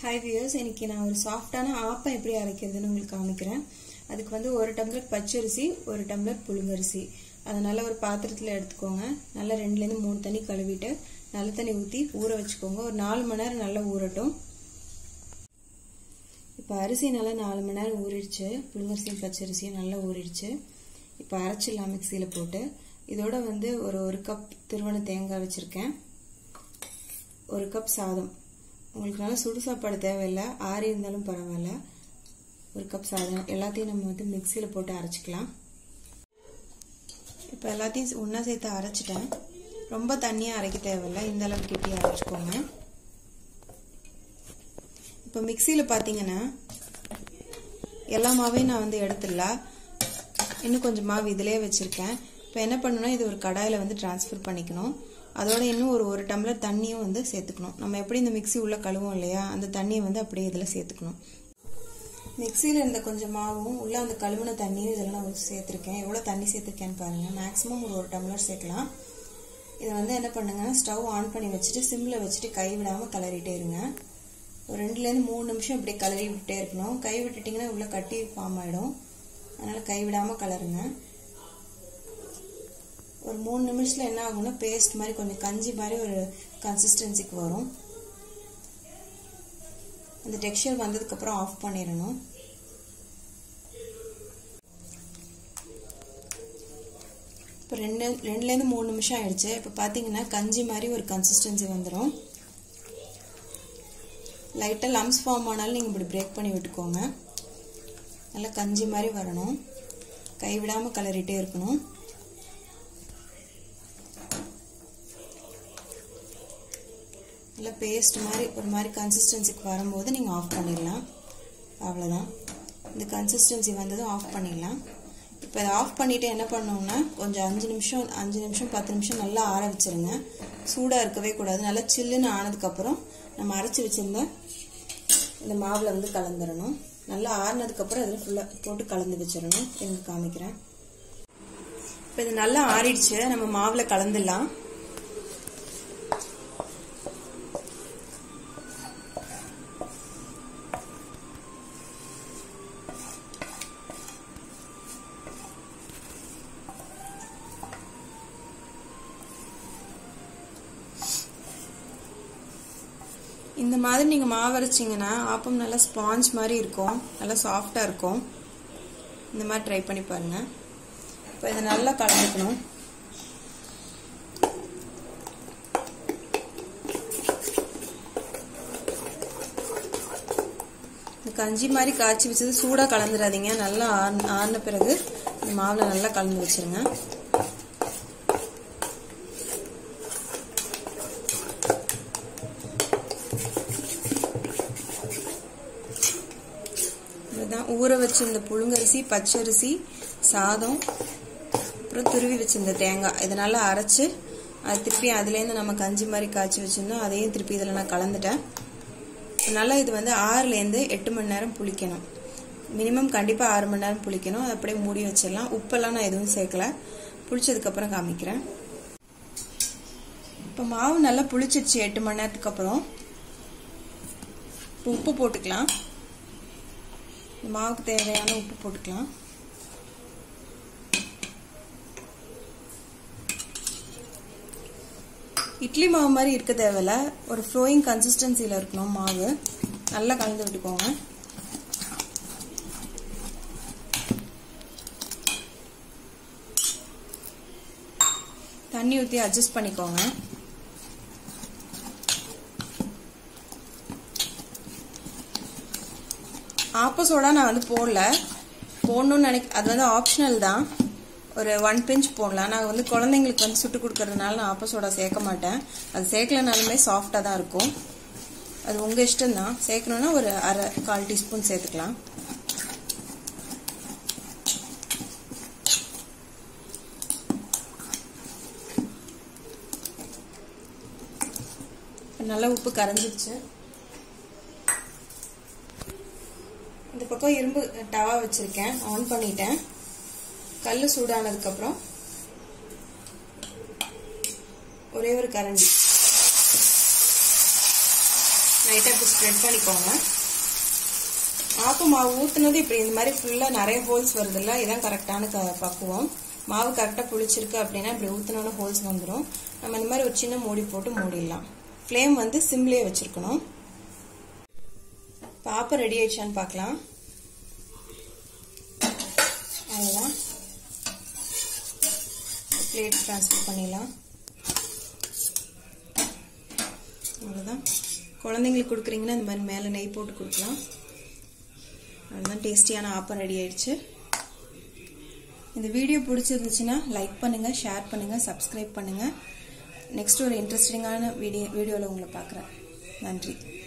hi views இன்னைக்கு நான் ஒரு சாஃப்டான ஆப்பம் எப்படி அரைக்கிறதுன்னு உங்களுக்கு காமிக்கிறேன் அதுக்கு வந்து ஒரு டம்ளர் பச்சரிசி ஒரு டம்ளர் புழுங்கரிசி அதை நல்லா ஒரு பாத்திரத்தில் எடுத்துக்கோங்க நல்லா ரெண்டுலேருந்து மூணு தண்ணி கழுவிட்டு நல்ல தண்ணி ஊற்றி ஊற வச்சுக்கோங்க ஒரு நாலு மணி நேரம் நல்லா ஊறட்டும் இப்போ அரிசி நல்லா நாலு மணி நேரம் ஊறிடுச்சு புழுங்கரிசியும் பச்சரிசியும் நல்லா ஊறிடுச்சு இப்போ அரைச்சிடலாம் மிக்சியில் போட்டு இதோட வந்து ஒரு ஒரு கப் திருவண்ண தேங்காய் வச்சுருக்கேன் ஒரு கப் சாதம் உங்களுக்கு நல்லா சுடு சாப்பாடு தேவையில்லை ஆறி இருந்தாலும் பரவாயில்ல ஒரு கப் சாதம் எல்லாத்தையும் நம்ம வந்து மிக்சியில் போட்டு அரைச்சிக்கலாம் இப்போ எல்லாத்தையும் ஒன்றா சேர்த்து அரைச்சிட்டேன் ரொம்ப தண்ணியாக அரைக்க தேவையில்லை இந்த அளவுக்கு கெட்டி அரைச்சிக்கோங்க இப்போ மிக்சியில் பார்த்தீங்கன்னா எல்லா மாவையும் நான் வந்து எடுத்துடலாம் இன்னும் கொஞ்சம் மாவு இதிலே வச்சுருக்கேன் இப்போ என்ன பண்ணணும்னா இது ஒரு கடாயில் வந்து டிரான்ஸ்ஃபர் பண்ணிக்கணும் அதோட இன்னும் ஒரு ஒரு டம்ளர் தண்ணியும் வந்து சேர்த்துக்கணும் நம்ம எப்படி இந்த மிக்சி உள்ளே கழுவோம் இல்லையா அந்த தண்ணியை வந்து அப்படியே இதில் சேர்த்துக்கணும் மிக்சியில் இருந்த கொஞ்சம் மாவும் உள்ளே அந்த கழுவுன தண்ணியும் இதில் நான் சேர்த்துருக்கேன் எவ்வளோ தண்ணி சேர்த்துருக்கேன்னு பாருங்கள் மேக்ஸிமம் ஒரு ஒரு டம்ளர் சேர்க்கலாம் இதை வந்து என்ன பண்ணுங்கன்னா ஸ்டவ் ஆன் பண்ணி வச்சுட்டு சிம்மில் வச்சுட்டு கை விடாமல் கிளறிட்டே இருங்க ஒரு ரெண்டுலேருந்து மூணு நிமிஷம் இப்படி கிளறி விட்டே இருக்கணும் கை விட்டுட்டிங்கன்னா உள்ளே கட்டி ஃபார்ம் ஆகிடும் அதனால் கை விடாமல் கலருங்க ஒரு மூணு நிமிஷத்தில் என்ன ஆகும்னா பேஸ்ட் மாதிரி கொஞ்சம் கஞ்சி மாதிரி ஒரு கன்சிஸ்டன்சிக்கு வரும் அந்த டெக்ஸ்சர் வந்ததுக்கப்புறம் ஆஃப் பண்ணிடணும் இப்போ ரெண்டு ரெண்டுலேருந்து மூணு நிமிஷம் ஆயிடுச்சு இப்போ பார்த்தீங்கன்னா கஞ்சி மாதிரி ஒரு கன்சிஸ்டன்சி வந்துடும் லைட்டாக லம்ஸ் ஃபார்ம் ஆனாலும் நீங்கள் இப்படி பிரேக் பண்ணி விட்டுக்கோங்க நல்லா கஞ்சி மாதிரி வரணும் கைவிடாமல் கலரிட்டே இருக்கணும் நல்லா பேஸ்ட் மாதிரி ஒரு மாதிரி கன்சிஸ்டன்சிக்கு வரும்போது நீங்கள் ஆஃப் பண்ணிடலாம் அவ்வளோதான் இந்த கன்சிஸ்டன்சி வந்ததும் ஆஃப் பண்ணிடலாம் இப்போ இதை ஆஃப் பண்ணிவிட்டு என்ன பண்ணோம்னா கொஞ்சம் அஞ்சு நிமிஷம் அஞ்சு நிமிஷம் பத்து நிமிஷம் நல்லா ஆற வச்சுருங்க சூடாக இருக்கவே கூடாது நல்லா சில்லுன்னு ஆனதுக்கப்புறம் நம்ம அரைச்சி வச்சுருந்த இந்த மாவில் வந்து கலந்துடணும் நல்லா ஆறினதுக்கப்புறம் அதில் ஃபுல்லாக போட்டு கலந்து வச்சிடணும் எனக்கு காமிக்கிறேன் இப்போ இது நல்லா ஆறிடுச்சு நம்ம மாவில் கலந்துடலாம் இந்த மாதிரி நீங்கள் மாவு அரைச்சிங்கன்னா ஆப்பம் நல்லா ஸ்பாஞ்ச் மாதிரி இருக்கும் நல்லா சாஃப்டாக இருக்கும் இந்த மாதிரி ட்ரை பண்ணி பாருங்கள் இப்போ இதை நல்லா கலந்துக்கணும் இந்த கஞ்சி மாதிரி காய்ச்சி வச்சது சூடாக கலந்துடாதீங்க நல்லா ஆறின பிறகு இந்த மாவில் நல்லா கலந்து வச்சுருங்க இதுதான் ஊற வச்சிருந்த புழுங்கரிசி பச்சரிசி சாதம் அப்புறம் துருவி வச்சிருந்த தேங்காய் இதனால அரைச்சு அது திருப்பி அதுலேருந்து நம்ம கஞ்சி மாதிரி காய்ச்சி வச்சிருந்தோம் அதையும் திருப்பி இதில் நான் கலந்துட்டேன் அதனால இது வந்து ஆறுலேருந்து எட்டு மணி நேரம் புளிக்கணும் மினிமம் கண்டிப்பாக ஆறு மணி நேரம் புளிக்கணும் அதை அப்படியே மூடி வச்சிடலாம் உப்பெல்லாம் நான் எதுவும் சேர்க்கல புளிச்சதுக்கப்புறம் காமிக்கிறேன் இப்போ மாவு நல்லா புளிச்சிருச்சு எட்டு மணி நேரத்துக்கு அப்புறம் உப்பு போட்டுக்கலாம் மாவுக்கு தேவையான உப்பு போட்டுக்கலாம் இட்லி மாவு மாதிரி இருக்க தேவையில்ல ஒரு ஃப்ளோயிங் கன்சிஸ்டன்சியில் இருக்கணும் மாவு நல்லா கலந்து விட்டுக்கோங்க தண்ணி ஊற்றி அட்ஜஸ்ட் பண்ணிக்கோங்க ஆப்ப சோடா நான் வந்து போடல போடணும்னு நினைக்க அது வந்து ஆப்ஷனல் தான் ஒரு ஒன் பிஞ்ச் போடலாம் நான் வந்து குழந்தைங்களுக்கு வந்து சுட்டு கொடுக்கறதுனால நான் ஆப்ப சோடா சேர்க்க மாட்டேன் அது சேர்க்கலனாலுமே சாஃப்டாக தான் இருக்கும் அது உங்கள் இஷ்டம் தான் சேர்க்கணுன்னா ஒரு அரை கால் டீஸ்பூன் சேர்த்துக்கலாம் நல்லா உப்பு கரைஞ்சிருச்சு இந்த பக்கம் இரும்பு டவா வச்சிருக்கேன் ஆன் பண்ணிட்டேன் கல் சூடானதுக்கப்புறம் ஒரே ஒரு கரண்டி லைட்டாக இப்போ ஸ்ப்ரெட் பண்ணிக்கோங்க ஆப்பு மாவு ஊற்றுனது இப்படி இந்த மாதிரி ஃபுல்லாக நிறைய ஹோல்ஸ் வருதுல்ல இதான் கரெக்டான க பக்குவம் மாவு கரெக்டாக புளிச்சிருக்கு அப்படின்னா இப்படி ஊற்றினோட ஹோல்ஸ் வந்துடும் நம்ம இந்த மாதிரி ஒரு சின்ன மூடி போட்டு மூடிடலாம் ஃப்ளேம் வந்து சிம்லேயே வச்சுருக்கணும் இப்போ ஆப்பம் ரெடி ஆயிடுச்சான்னு பார்க்கலாம் அவ்வளோதான் பிளேட் ட்ரான்ஸ்ஃபர் பண்ணிடலாம் அவ்வளோதான் குழந்தைங்களுக்கு கொடுக்குறீங்கன்னா இந்த மாதிரி மேலே நெய் போட்டு கொடுக்கலாம் அவ்வளோதான் டேஸ்டியான ஆப்பம் ரெடி ஆயிடுச்சு இந்த வீடியோ பிடிச்சிருந்துச்சுன்னா லைக் பண்ணுங்கள் ஷேர் பண்ணுங்கள் சப்ஸ்கிரைப் பண்ணுங்கள் நெக்ஸ்ட் ஒரு இன்ட்ரெஸ்டிங்கான வீடியோ வீடியோவில் உங்களை பார்க்குறேன் நன்றி